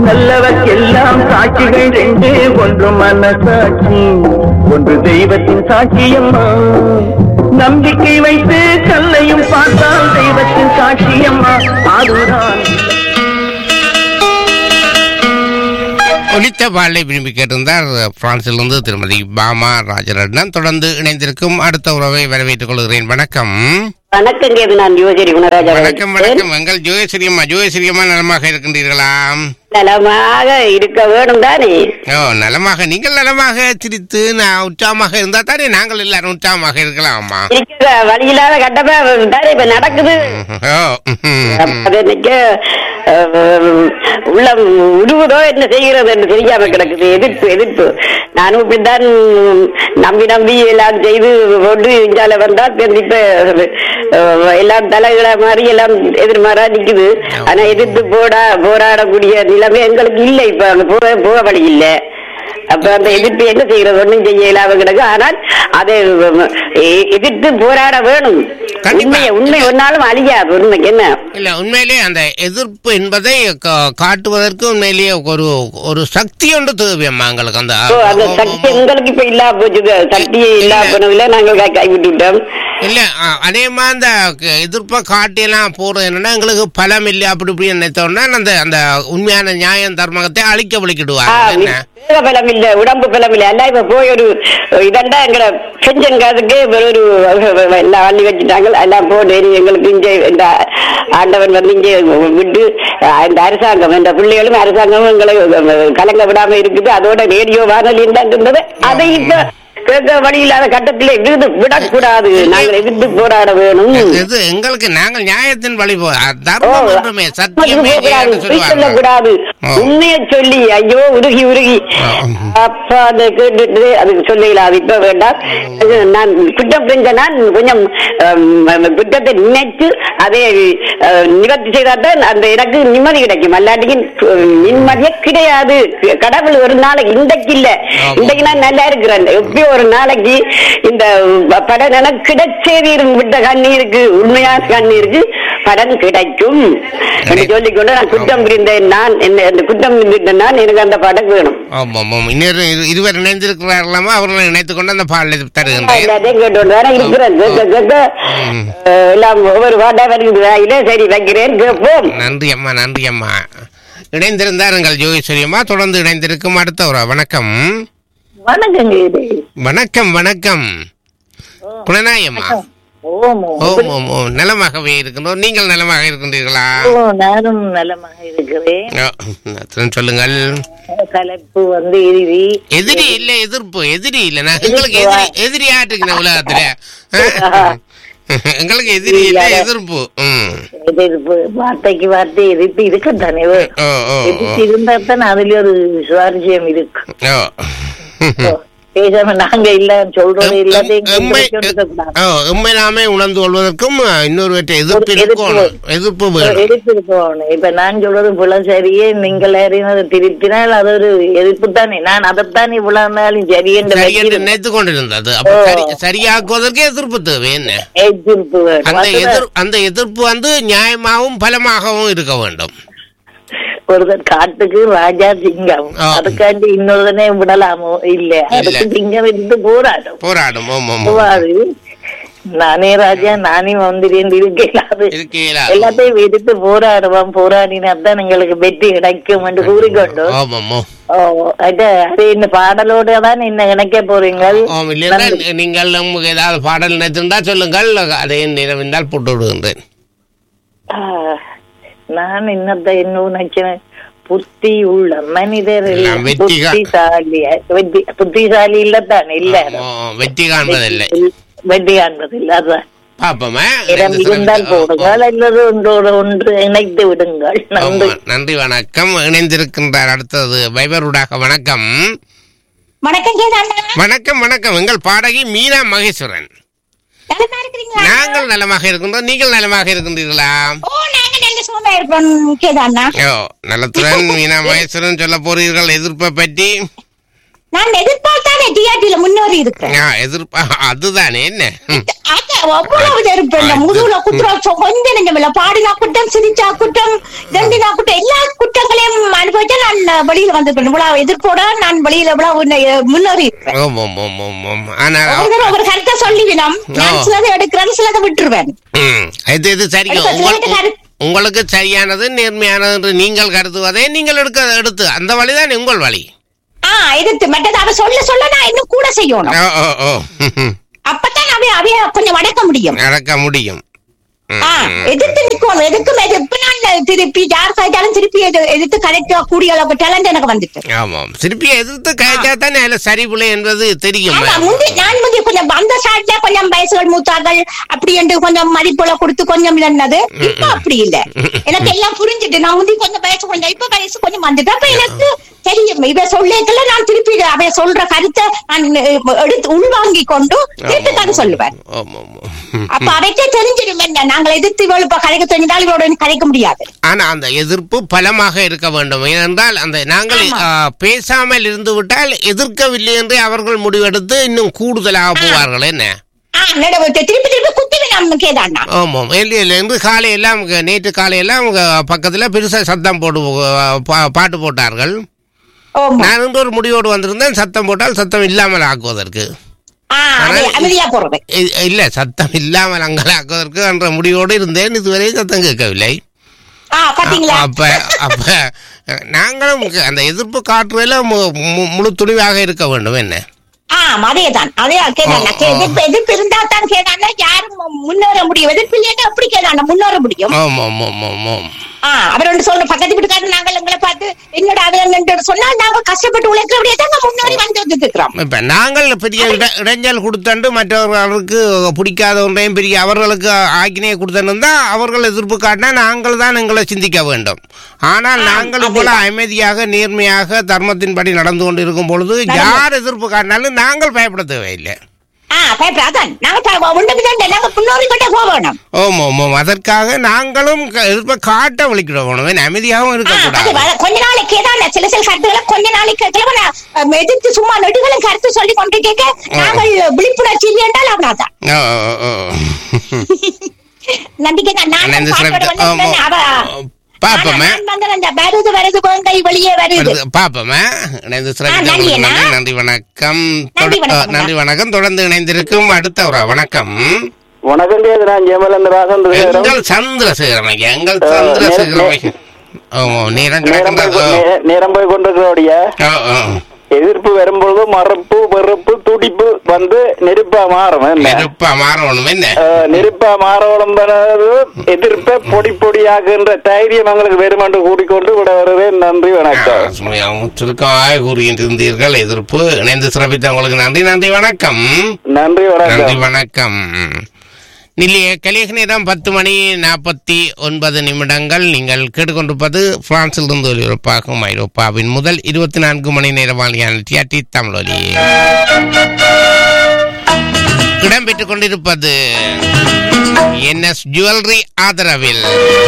நல்லவர்க்கெல்லாம் சாட்சிகள் ரெண்டு ஒன்று மனசாட்சி ஒன்று தெய்வத்தின் சாட்சியம்மா நம்பிக்கை வைத்து கல்லையும் பார்த்தால் தெய்வத்தின் சாட்சியம்மா அதுதான் ஒலித்த பாலை விரும்பி கேட்டிருந்தார் பிரான்சிலிருந்து திருமதி பாமா ராஜரட்னம் தொடர்ந்து இணைந்திருக்கும் அடுத்த உறவை வரவேற்றுக் கொள்கிறேன் வணக்கம் வணக்கம் கேது நான் யுவஜரி குணராஜா வணக்கம் வணக்கம் எங்கள் ஜோயஸ்ரீயம்மா ஜோயஸ்ரீயம்மா நலமாக இருக்கின்றீர்களா நலமாக இருக்க வேணும் தானே ஓ நலமாக நீங்கள் நலமாக சிரித்து நான் உற்சாகமாக இருந்தா தானே நாங்கள் எல்லாரும் உற்சாகமாக இருக்கலாமா இருக்கிற வழியில்லாத கட்டமா தானே இப்ப நடக்குது ஓ ம்ஹும். அது இன்னைக்கு அஹ், உள்ளம் உருவுதோ என்ன செய்கிறது என்று தெரியாம கிடக்குது எதிர்ப்பு எதிர்ப்பு நானும் இப்படித்தான் நம்பி நம்பி எல்லாம் செய்து கொண்டு இஞ்சால வந்தால் இப்ப அஹ், எல்லாம் தலைகளை மாறி எல்லாம் எதிர்மாறா நிக்குது ஆனா எதிர்த்து போடா போராடக்கூடிய நிலைமை எங்களுக்கு இல்லை இப்ப அங்க போக போக வழி இல்லை அப்ப அந்த எதிர்ப்பு என்ன செய்யறது ஒண்ணும் செய்ய இல்லாம கிடக்கு ஆனால் அதை எ- எதிர்த்து போராட வேணும் கண்டிப்பா. உண்மை உண்மை ஒன்னாலும் அழியாது உண்மைக்கு என்ன இல்ல உண்மையிலே அந்த எதிர்ப்பு என்பதை கா- காட்டுவதற்கு உண்மையிலேயே ஒரு ஒரு சக்தி ஒன்று தேவையம்மா எங்களுக்கு அந்த ஓ, அந்த சக்தி உங்களுக்கு இப்ப இல்லாம போச்சுது சக்தியே இல்லாம போனதுல நாங்கள் கை- கைவிட்டு விட்டோம் இல்ல அ- அதேமா அந்த க- எதிர்ப்பை காட்டியெல்லாம் போறது என்னன்னா எங்களுக்கு பலம் இல்லை அப்படி இப்படி நினைத்தோம்னா அந்த அந்த உண்மையான நியாயம் தர்மத்தை அழிக்க ஆ, விളിக்கிடுவாங்க என்ன தேக பலம் இல்ல உடம்பு பலம் இல்ல எல்லாம் இப்ப போய் ஒரு இதண்டா எங்களை செஞ்சங்காதுக்கு ஒரு எல்லாம் அள்ளி வச்சுட்டாங்க எல்லாம் போட்டு இனி எங்களுக்கு இங்கே இந்த ஆண்டவன் வந்து இங்கே விட்டு அஹ், இந்த அரசாங்கம் இந்த பிள்ளைகளும் அரசாங்கமும் எங்களை கலங்க விடாம இருக்குது அதோட ரேடியோ வானொலி தான் இருந்தது அதை இப்ப கேட்க வழி இல்லாத கட்டத்தில் எதிர்த்து விடக்கூடாது நாங்கள் எதிர்த்து போராட வேணும் இது எங்களுக்கு நாங்கள் நியாயத்தின் வழி போ ஓ, தர்மம் ஒன்றுமே சத்தியமே சொல்லக்கூடாது, என்று பொய் சொல்லுவாங்க சொல்லக்கூடாது ஓ. உண்மையை சொல்லி ஐயோ உருகி உருகி ஆ, ம். அப்ப அதை கேட்டுட்டு அதுக்கு சொல்லல அது இப்ப வேண்டாம் அது நான் குற்றம் புரிஞ்ச நான் கொஞ்சம் ஹம், குற்றத்தை நினைத்து அதை அஹ், நிவர்த்தி செய்தாதான் அந்த எனக்கு நிம்மதி கிடைக்கும் அல்லாட்டிக்கு நிம்மதியே கிடையாது கடவுள் ஒரு நாளைக்கு இன்றைக்கு இல்ல ஆமா. இன்றைக்கு நான் நல்லா இருக்கிறேன் எப்பயோ ஒரு நாளைக்கு இந்த படம் எனக்கு கிடைச்சேரி விட்ட கண்ணீருக்கு உண்மையான கண்ணீருக்கு படம் கிடைக்கும் என்று சொல்லிக்கொண்டு நான் குற்றம் புரிந்தேன் நான் என்ன அந்த குற்றம் புரிந்த நான் எனக்கு அந்த படம் வேணும் ஆமாம் ஆமாம் இன்னொரு இரு- இருவர் இணைந்திருக்கிறார்களாமா அவர்களை இணைத்துக் கொண்டு அந்த பாடலை தருகின்றேன் எல்லாத்தையும் கேட்டு வேற இருக்கிறேன் கேட்க கேட்க ம். அஹ், எல்லாம் ஒவ்வொரு பாட்டா வருகிறது இல்ல சரி வைக்கிறேன் கேட்போம் நன்றி அம்மா நன்றி அம்மா இணைந்திருந்தார் எங்கள் ஜோகேஸ்வரி அம்மா தொடர்ந்து இணைந்திருக்கும் அடுத்த ஒரு வணக்கம் வணக்கங்க இது வணக்கம் வணக்கம் குணநாயம்மா ஓமோ ஓம் ஓம் ஓம் நலமாகவே இருக்கின்றோம் நீங்கள் நலமாக இருக்கின்றீர்களா ஓ நானும் நலமாக இருக்கிறேன் ஓ, அத்துடன் சொல்லுங்கள் தலைப்பு வந்து இறுதி எதிரி இல்ல எதிர்ப்பு எதிரி இல்ல நான் எங்களுக்கு எதிரி எதிரி ஆட்டுக்கிற உலகத்துல எங்களுக்கு எதிரி இல்ல எதிர்ப்பு ம் எதிர்ப்பு வார்த்தைக்கு வார்த்தை எதிர்ப்பு இருக்கத்தானே ஓ ஓ ஓ. எதிர்ப்பு இருந்தா தான் அதுல ஒரு சுவாரஸ்யம் இருக்கு ஓ ஓ, பேசாம நாங்க இல்ல சொல்றது எல்லாத்தையும் எம்மை சொல்லக்கூடாது. ஓ, எம்மை நாமே உணர்ந்து கொள்வதற்கும் இன்னொருவற்றை எதிர்ப்பு ஒரு எதிர்ப்பு இருக்கணும் எதிர்ப்பு வேணும் எதிர்ப்பு இருக்கணும் இப்ப நான் சொல்றது புல சரியே நீங்கள் அறிவது திருத்தினால் அது ஒரு எதிர்ப்பு தானே நான் அதைத்தான் இவ்வளவு நாளும் சரி என்று சரி என்று வைக்கிறேன். நினைத்து கொண்டிருந்தது அப்ப சரி சரியாக்குவதற்கு எதிர்ப்பு தேவை என்ன எதிர்ப்பு வேணும். அந்த அதுதான் எதிர் அந்த எதிர்ப்பு வந்து நியாயமாகவும் பலமாகவும் இருக்க வேண்டும் ஒருத்தர் காட்டுக்கு ராஜா சிங்கம் ஆ. அதுக்காண்டி இன்னொருத்தனே விடலாமோ இல்ல அதுக்கு சிங்கம் இருந்து போராடும் போராடும் ஓம் ஓம் ஓம். போராடு நானே ராஜா நானே மந்திரி என்று இருக்கலாது இருக்க இயலாது. எல்லாத்தையும் எதிர்த்து போராடுவோம் போராடினாத்தான் எங்களுக்கு வெற்றி கிடைக்கும் என்று கூறிக்கொண்டு ஆம் ஆம் ஓம். ஓ, அது அது இந்த பாடலோட தான் என்ன இணைக்க போறீங்கள் ஆம் இல்லைன்னா நீங்கள் உங்களுக்கு ஏதாவது பாடல் நினைத்திருந்தா சொல்லுங்கள் அதை நினைவிருந்தால் போட்டு விடுகின்றேன் ஆ, நான் என்னத்த என்ன நினைச்சேன் புத்தி உள்ள மனிதர் எல்லாம் வெற்றிகா- புத்திசாலி வெற்றி புத்திசாலி இல்லத்தானே இல்ல ஆ, வெற்றி காண்பதில்லை வெற்றி காண்பது இல்ல அதுதான் பாப்போமா இடம் இருந்தால் போடுங்கள் அல்லது ஒன்றோடு ஒன்று இணைத்து விடுங்கள் நன்றி ஆமா, நன்றி வணக்கம் இணைந்திருக்கின்றார் அடுத்தது வைபருடாக வணக்கம் வணக்கம் கேதாண்ணா வணக்கம் வணக்கம் எங்கள் பாடகி மீனா மகேஸ்வரன் நலமா இருக்கிறீங்களா நாங்கள் நலமாக இருக்கின்றோம் நீங்கள் நலமாக இருக்கின்றீர்களா ஓ நாங்க நல்ல சுகமா இருப்போம் கேதாண்ணா ஓ நலத்துடன் மீனா மகேஸ்வரன் சொல்ல போறீர்கள் எதிர்ப்பை பற்றி நான் எதிர்பார்த்தானே டிஆர்டில முன்னேறி இருக்கிறேன் ஆ, எதிர்ப்பா அதுதானே என்ன ம். அது அவ்வளவு எதிர்ப்பு இந்த முதுகுல குத்துறா கொஞ்சம் நெஞ்சமில்ல பாடினா குற்றம் சிரிச்சா குற்றம் தண்டினா குற்றம் எல்லா குற்றங்களையும் அனுபவிச்சா நான் வெளியில வந்திருப்பேன் இவ்வளவு எதிர்ப்போட நான் வெளியில இவ்வளவு நெ- முன்னேறி இருக்கிறேன் ஓம் ஓம் ஓம் ஓம் ஓம் ஆனா ஒவ்வொரு தடவை ஒவ்வொரு கருத்தை சொல்லிவிடும் நான் ஆ. சிலதை எடுக்கிறேன் சிலதை விட்டுருவேன் ம், இது இது சரிங்க அடுத்த உங்கள் சிலருக்கு கரு- உங்களுக்கு சரியானது நேர்மையானது என்று நீங்கள் கருதுவதை நீங்கள் எடுக்க எடுத்து அந்த வழிதான் உங்கள் வழி ஆ எதிர்த்து மற்றது அவ சொல்ல சொல்ல நான் இன்னும் கூட செய்யணும் ஓ ஓ ஓ ம், ம். அப்பதான் அவைய அவைய கொஞ்சம் அடக்க முடியும் நடக்க முடியும் ம், ஆ, ம். எதிர்த்து நிக்கணும் எதுக்கும் எதிர்ப்பு நான் திருப்பி யார் காய்ச்சாலும் திருப்பி எது- எதிர்த்து கரெக்டா கூடிய அளவுக்கு டேலண்ட் எனக்கு வந்துட்டு ஆமாம் திருப்பி எதிர்த்து கழிச்சா தானே அதில் சரி பிள்ளை என்பது தெரியும் ஆமா முந்தி நான் முந்தி கொஞ்சம் அந்த சாட்ல கொஞ்சம் வயசுகள் மூத்தார்கள் அப்படி என்று கொஞ்சம் மதிப்புல கொடுத்து கொஞ்சம் இருந்தது இப்ப அப்படி இல்ல எனக்கு எல்லாம் புரிஞ்சுட்டு நான் முந்தி கொஞ்சம் வயசு கொஞ்சம் இப்ப வயசு கொஞ்சம் வந்துட்டு அப்ப எனக்கு தெரியும் இவ சொல்லேக்கல நான் திருப்பி அவ சொல்ற கருத்தை நான் அஹ், எடுத்து உள்வாங்கி கொண்டு திருப்பி தான் சொல்லுவேன் ஆமாம் ஆமாம் ம். அப்ப அவைக்கே தெரிஞ்சிடும் என்ன நாங்கள் எதிர்த்து இவள் இப்ப கதைக்க தெரிஞ்சால் இவளோட கதைக்க முடியாது ஆனா அந்த எதிர்ப்பு பலமாக இருக்க வேண்டும் ஏனென்றால் அந்த நாங்கள் ஆமா. ஆ, பேசாமல் இருந்து விட்டால் எதிர்க்கவில்லை என்று அவர்கள் முடிவெடுத்து இன்னும் கூடுதலாக போவார்கள் என்ன ஆ நடுவு திருப்பி திருப்பி குத்தி நம்ம கேதாண்ணா ஆமாம் இல்லை இன்று காலையெல்லாம் க- நேற்று காலையெல்லாம் பக்கத்தில் பெருசாக சத்தம் போட்டு பா- பாட்டு போட்டார்கள் ஓமா நான் இன்று ஒரு முடிவோடு வந்திருந்தேன் சத்தம் போட்டால் சத்தம் இல்லாமல் ஆக்குவதற்கு ஆ அது அமைதியா போறது இ- இல்ல சத்தம் இல்லாமல் அங்கலாக்குவதற்கு என்ற முடிவோடு இருந்தேன் இதுவரை சத்தம் கேட்கவில்லை ஆ பாத்தீங்களா அப்ப அப்ப நாங்களும் அந்த எதிர்ப்பு காற்றுல மு- மு- முழு துணிவாக இருக்க வேண்டும் என்ன ஆ அதேதான் அதே கேதாண்ணா ஆ, ஆ. எதிர்ப்பு எதிர்ப்பு இருந்தா தான் கேதாண்ணா யாரும் மு- முன்னேற முடியும் எதிர்ப்பு இல்லைன்னா எப்படி கேதாண்ணா முன்னேற முடியும் ஆமாம் ஆமாம் ஆமாம் ஆ அவர் ஒன்று சொல்ற பக்கத்து வீட்டுக்காரர் நாங்கள் எங்களை பார்த்து என்னடா அது என்னன்னு சொன்னால் நாங்க கஷ்டப்பட்டு உழைக்கிறபடியே தான் முன்னேறி வந்து வந்துருக்கிறோம் இப்ப நாங்கள் பெரிய இட- இடைஞ்சல் கொடுத்தண்டு மற்றவர்களுக்கு பிடிக்காத ஒன்றையும் பெரிய அவர்களுக்கு ஆக்கினையை கொடுத்தா அவர்கள் எதிர்ப்பு காட்டினா நாங்கள் தான் எங்களை சிந்திக்க வேண்டும் ஆனால் நாங்கள் போல அமைதியாக நேர்மையாக தர்மத்தின்படி நடந்து கொண்டு இருக்கும் பொழுது யார் எதிர்ப்பு காட்டினாலும் நாங்கள் பயப்பட தேவையில்லை ஆ பயப்பட அதான் நாங்க ஒன்று தான் நாங்க முன்னோறி கொண்டே போகணும் ஓம் ஓம் ஓம் அதற்காக நாங்களும் க- எதிர்ப்பை காட்ட வலிக்கிட வேணும் அமைதியாகவும் ஆ, அது இருக்கக்கூடாது வர- கொஞ்ச நாளைக்கு கேதாண்ணா சில சில கருத்துக்களை கொஞ்ச நாளைக்கு கேட்கல நான், அஹ், எதிர்த்து சும்மா நெடுகளும் கருத்து சொல்லி கொண்டு கேட்க நாங்கள் விழிப்புணர்ச்சி இல்லை என்றால் அவனாதான் ஓ, ஓ, ஓ. நம்பிக்கை தான் நான் அண்ணா, இந்த பாட்டோட சில- வந்திருக்கேன். அவ- பாப்போமே ஆனா, நான் வந்து அந்த வருது வருது வேங்கை வெளியே வருது வருது. பாப்போமே இணைந்து சிறப்பித்த நன்றி உங்களுக்கு அண்ணா. நன்றி நன்றி வணக்கம் நன்றி தொட- வணக்கம் அஹ், நன்றி வணக்கம் தொடர்ந்து இணைந்திருக்கும் அடுத்த ஒரு வணக்கம் வணக்கம் கேது நான் ஜெயமலந்தராசன் எங்கள் சந்திரசேகரன் ஐயா எங்கள் சந்திரசேகரன் ஐயா. ஓ ஓ, நேரம் நேரம் போய் கிடக்கின்றது கொ- நே- நேரம் போய் கொண்டிருக்கிறோடைய ஓ, ஓ. எதிர்ப்பு வரும்பொழுது மறுப்பு வெறுப்பு துடிப்பு வந்து நெருப்பா மாறும் என்ன நெருப்பா மாறணும் என்ன அஹ், நெருப்பா மாறவளும் எதிர்ப்பை பொடி பொடியாக்குன்ற தைரியம் எங்களுக்கு வெறுமன்று கூடிக்கொண்டு விட வருவேன் நன்றி வணக்கம் சுமையாகவும் சுருக்கமாக கூறுகின்றீர்கள் எதிர்ப்பு இணைந்து சிறப்பித்த உங்களுக்கு நன்றி நன்றி வணக்கம் நன்றி நன்றி வணக்கம் வணக்கம் நிலைய கலிக நேரம் பத்து மணி நாற்பத்தி ஒன்பது நிமிடங்கள் நீங்கள் கேட்டுக்கொண்டிருப்பது பிரான்சில் இருந்து ஒலிபரப்பாகும் ஐரோப்பாவின் முதல் இருபத்தி நான்கு மணி நேர வாலியான டிஆர்டி தமிழொலி இடம்பெற்றுக் கொண்டிருப்பது என்எஸ் ஜுவல்லரி ஆதரவில்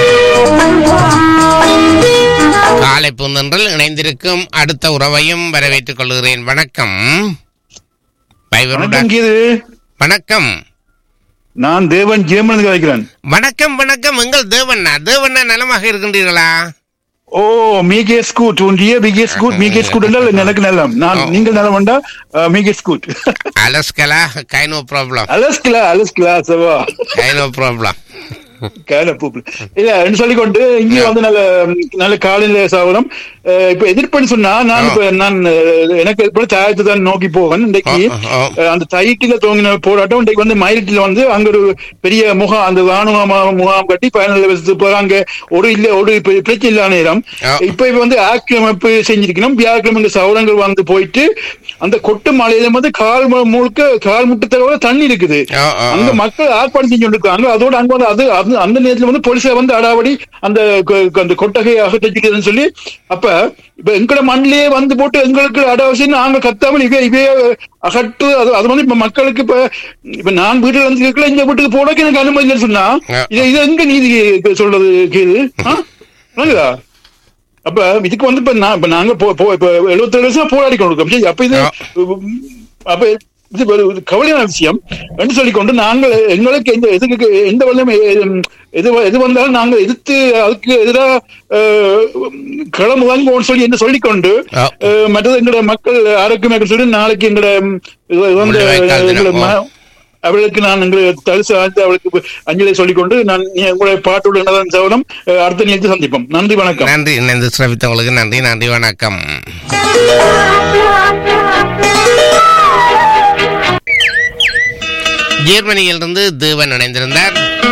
காலை பூந்தொன்றில் இணைந்திருக்கும் அடுத்த உறவையும் வரவேற்றுக் கொள்கிறேன் வணக்கம் பைவருடன் வணக்கம் கீது வணக்கம் நான் தேவன் ஜெயமன் வைக்கிறேன் வணக்கம் வணக்கம் எங்கள் தேவண்ணா தேவண்ணா நலமாக இருக்கின்றீர்களா ஓ மீகே ஸ்கூட் உண்டிய பிகே ஸ்கூட் மீகே ஸ்கூட் என்றால் எனக்கு நலம் நான் நீங்கள் நலம் வேண்டா மீகே ஸ்கூட் அலஸ்கலா கை நோ ப்ராப்ளம் அலஸ்கிலா அலஸ்கிலா சவா கை நோ ப்ராப்ளம் கேல பூப்பு இல்ல என்று சொல்லிக்கொண்டு இங்கே வந்து நல்ல நல்ல காலையில சாவரம் அஹ், இப்ப எதிர்ப்புன்னு சொன்னா நான் இப்ப நான் அஹ், எனக்கு எதிர்ப்பு தாயத்தை தான் நோக்கி போவேன் இன்றைக்கு ஆ, ஆ. அஹ், அந்த தைட்டில தோங்கின போராட்டம் இன்றைக்கு வந்து மயிலட்டில வந்து அங்க ஒரு பெரிய முகாம் அந்த ராணுவ மு- முகாம் கட்டி பயனில் வசதி போற அங்க ஒரு இல்ல ஒரு இப்ப பிரச்சனை இல்லாத நேரம் ஆ. இப்ப இப்ப வந்து ஆக்கிரமிப்பு செஞ்சிருக்கணும் வியாக்கிரம சௌரங்கள் வந்து போயிட்டு அந்த கொட்டு மலையில வந்து கால் மு- முழுக்க கால் முட்டத்தளவு தண்ணி இருக்குது ஆ, ஆ, அங்க ஆ. மக்கள் ஆர்ப்பாட்டம் செஞ்சு கொண்டிருக்காங்க அதோட அங்க வந்து அது அது- அந்த நேரத்துல வந்து போலீஸை வந்து அடாவடி அந்த கொ- அந்த கொட்டகையை அகற்றச்சுன்னு சொல்லி அப்ப இப்ப எங்கட மண்ணிலேயே வந்து போட்டு எங்களுக்கு அடாவசியம் நாங்க கத்தாமல் இவே இவே அகற்று அது அது வந்து இப்ப மக்களுக்கு இப்ப இப்ப நான் வீட்டுல வந்து இருக்கல இந்த வீட்டுக்கு போடக்கு எனக்கு அனுமதி இல்லைன்னு சொன்னா ஆ. இது இது எங்க நீதி சொல்றது கேது ஆ? விளங்குதா? அப்ப இதுக்கு வந்து இப்ப நான் இப்ப நாங்க போ- போ- இப்ப எழுபத்தேழு வருஷம் போராடி கொண்டிருக்கோம் சரி, அப்ப இது ஆ. அப்ப இது ஒரு ஒரு கவலையான விஷயம் என்று சொல்லிக்கொண்டு நாங்கள் எங்களுக்கு எந்த எதுக்கு எந்த வல்லமை எது எது வந்தாலும் நாங்கள் எதிர்த்து அதுக்கு எதிராக களம் வாங்குவோம்னு சொல்லி என்று சொல்லிக்கொண்டு ஆ. அஹ், மற்றது எங்களோட மக்கள் ஆரோக்கியமாக சொல்லி நாளைக்கு எங்களோட ம், இது வந்து முள்ளிவாய்க்கால் தினம். எங்களோட ம- அவளுக்கு நான் எங்களுக்கு தரிசு ஆழ்ந்து அவளுக்கு அஞ்சலி சொல்லிக்கொண்டு நான் நீ- உங்களுடைய பாட்டோட என்னதான் சவனம் அடுத்த நிகழ்ச்சி சந்திப்போம் நன்றி வணக்கம் நன்றி இணைந்து சிறப்பித்தவங்களுக்கு நன்றி நன்றி வணக்கம் ஜெர்மனியிலிருந்து தேவன் இணைந்திருந்தார்